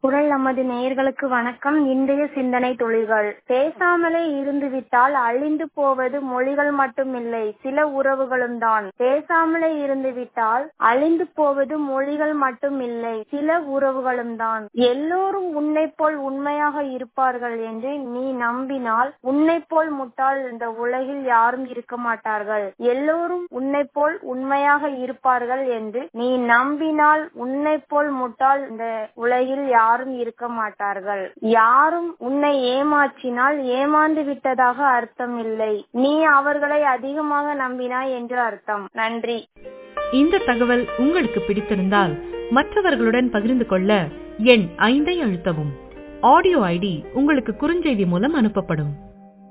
குரல் நமது நேயர்களுக்கு வணக்கம் இன்றைய சிந்தனை துளிகள் பேசாமலே இருந்துவிட்டால் அழிந்து போவது மொழிகள் மட்டுமில்லை சில உறவுகளும் தான் பேசாமலே இருந்துவிட்டால் அழிந்து போவது மொழிகள் மட்டுமில்லை சில உறவுகளும் தான் எல்லோரும் உன்னை போல் உண்மையாக இருப்பார்கள் என்று நீ நம்பினால் உன்னை போல் முட்டாள் இந்த உலகில் யாரும் இருக்க மாட்டார்கள் எல்லோரும் உன்னை போல் உண்மையாக இருப்பார்கள் என்று நீ நம்பினால் உன்னை போல் முட்டாள் இந்த உலகில் யாரும் இருக்க மாட்டார்கள் யாரும் உன்னை ஏமாற்றினால் ஏமாந்து விட்டதாக அர்த்தம் இல்லை நீ அவர்களை அதிகமாக நம்பினாய் என்று அர்த்தம் நன்றி இந்த தகவல் உங்களுக்கு பிடித்திருந்தால் மற்றவர்களுடன் பகிர்ந்து கொள்ள எண் ஐந்தை அழுத்தவும் ஆடியோ ஐடி உங்களுக்கு குறுஞ்செய்தி மூலம் அனுப்பப்படும்